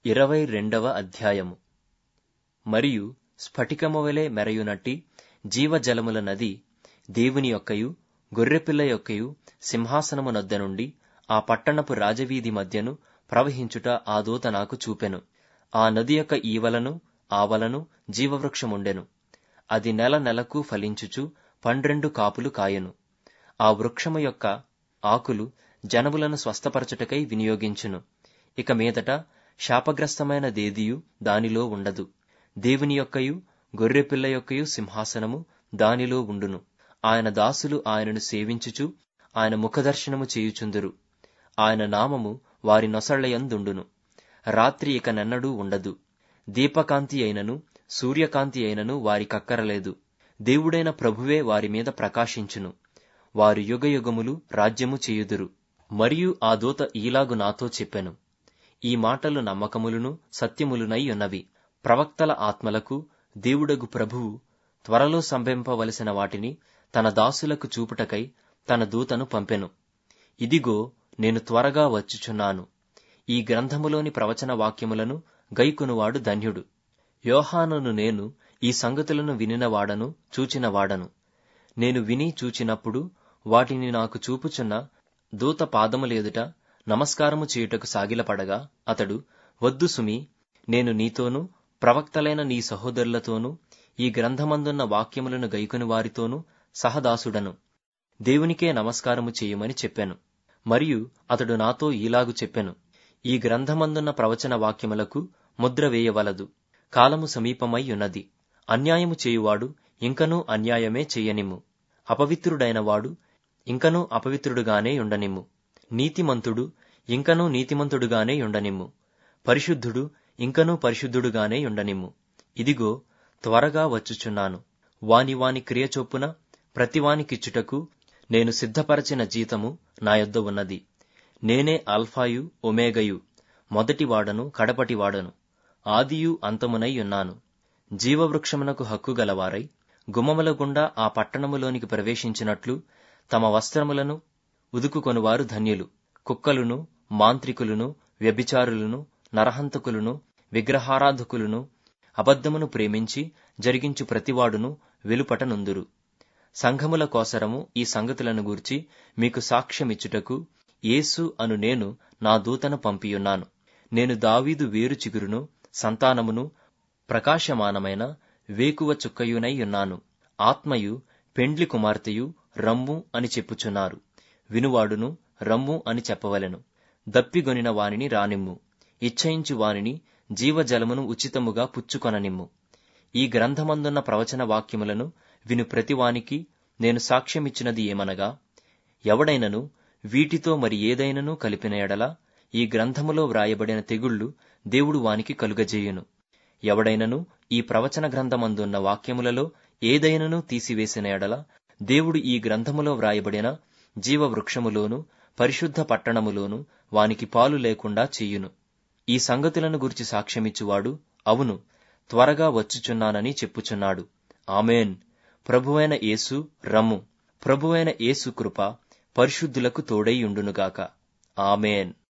ఇరవై రెండవ అధ్యాయము మరియు స్ఫటికము వలె మెరయునట్టి జీవజలముల నది దేవుని యొక్కయు గొర్రెపిల్ల యొక్కయు సింహాసనము నొద్ద నుండి ఆ పట్టణపు రాజవీధి మధ్యను ప్రవహించుట ఆ దూత నాకు చూపెను ఆ నది యొక్క ఈవలను ఆవలను జీవవృక్షముండెను అది నెల నెలకు ఫలించుచు పండ్రెండు కాపులు కాయెను ఆ వృక్షము యొక్క ఆకులు జనములను స్వస్థపరచుటకై వినియోగించును ఇక మీదట శాపగ్రస్తమైన దేదియు దానిలో ఉండదు దేవుని యొక్కయు గొర్రెపిల్ల యొక్కయు సింహాసనము దానిలో ఉండును ఆయన దాసులు ఆయనను సేవించుచు ఆయన ముఖదర్శనము చేయుచుందురు ఆయన నామము వారి నొసళ్ళయందుండును రాత్రి ఇక నెన్నడూ ఉండదు దీపకాంతి అయినను సూర్యకాంతి అయినను వారి కక్కరలేదు దేవుడైన ప్రభువే వారి మీద ప్రకాశించును వారు యుగయుగములు రాజ్యము చేయుదురు మరియు ఆ దూత ఈలాగు నాతో చెప్పెను ఈ మాటలు నమ్మకములును సత్యములునై ఉన్నవి ప్రవక్తల ఆత్మలకు దేవుడగు ప్రభువు త్వరలో సంభవింపవలసిన వాటిని తన దాసులకు చూపుటకై తన దూతను పంపెను ఇదిగో నేను త్వరగా వచ్చుచున్నాను ఈ గ్రంథములోని ప్రవచన వాక్యములను గైకొనువాడు ధన్యుడు యోహానును నేను ఈ సంగతులను వినినవాడను చూచినవాడను నేను విని చూచినప్పుడు వాటిని నాకు చూపుచున్న దూత పాదములేదుట నమస్కారము చేయుటకు సాగిలపడగా అతడు వద్దు సుమి నేను నీతోనూ ప్రవక్తలైన నీ సహోదరులతోనూ ఈ గ్రంథమందున్న వాక్యములను గైకొని వారితోనూ సహదాసుడను దేవునికే నమస్కారము చేయమని చెప్పాను మరియు అతడు నాతో ఈలాగు చెప్పెను ఈ గ్రంథమందున్న ప్రవచన వాక్యములకు ముద్ర వేయవలదు కాలము సమీపమై ఉన్నది అన్యాయము చేయువాడు ఇంకనూ అన్యాయమే చెయ్యనిమ్ము అపవిత్రుడైన వాడు ఇంకనూ అపవిత్రుడుగానే ఉండనిమ్ము నీతిమంతుడు ఇంకనూ నీతిమంతుడుగానే ఉండనిమ్ము పరిశుద్ధుడు ఇంకనూ పరిశుద్ధుడుగానే ఉండనిమ్ము ఇదిగో త్వరగా వచ్చుచున్నాను వాని వాని క్రియ చొప్పున ప్రతివానికిచ్చుటకు నేను సిద్ధపరచిన జీతము నా యొద్ద ఉన్నది నేనే అల్ఫాయు ఒమేగయు మొదటివాడను కడపటివాడను ఆదియు అంతమునై ఉన్నాను జీవవృక్షమునకు హక్కు గలవారై గుమ్మముల గుండా ఆ పట్టణములోనికి ప్రవేశించినట్లు తమ వస్త్రములను ఉదుకుకొనువారు ధన్యులు కుక్కలును మాంత్రికులను వ్యభిచారులను నరహంతకులను విగ్రహారాధకులను అబద్ధమును ప్రేమించి జరిగించు ప్రతివాడును వెలుపటనుందురు సంఘముల కోసరము ఈ సంగతులను గూర్చి మీకు సాక్ష్యమిచ్చుటకు యేసు అను నేను నా దూతను పంపియున్నాను నేను దావీదు వేరు చిగురును సంతానమును ప్రకాశమానమైన వేకువ చుక్కయునై ఉన్నాను ఆత్మయు పెండ్లి కుమార్తెయు రమ్ము అని చెప్పుచున్నారు వినువాడును రమ్ము అని చెప్పవలెను దప్పిగొనిన వానిని రానిమ్ము ఇచ్చయించు వానిని జీవజలమును ఉచితముగా పుచ్చుకొననిమ్ము ఈ గ్రంథమందున్న ప్రవచన వాక్యములను విను ప్రతివానికి నేను సాక్ష్యమిచ్చినది ఏమనగా ఎవడైనను వీటితో మరి ఏదైనను కలిపిన ఎడల ఈ గ్రంథములో వ్రాయబడిన తెగుళ్లు దేవుడు వానికి కలుగజేయును ఎవడైనను ఈ ప్రవచన గ్రంథమందున్న వాక్యములలో ఏదైనను తీసివేసిన ఎడల దేవుడు ఈ గ్రంథములో వ్రాయబడిన జీవవృక్షములోను పరిశుద్ధ పట్టణములోను వానికి పాలు లేకుండా చెయ్యును ఈ సంగతులను గురించి సాక్ష్యమిచ్చువాడు అవును త్వరగా వచ్చుచున్నానని చెప్పుచున్నాడు ఆమెన్ ప్రభువైన యేసు రమ్ము ప్రభువైన యేసు కృప పరిశుద్ధులకు తోడై ఉండునుగాక ఆమెన్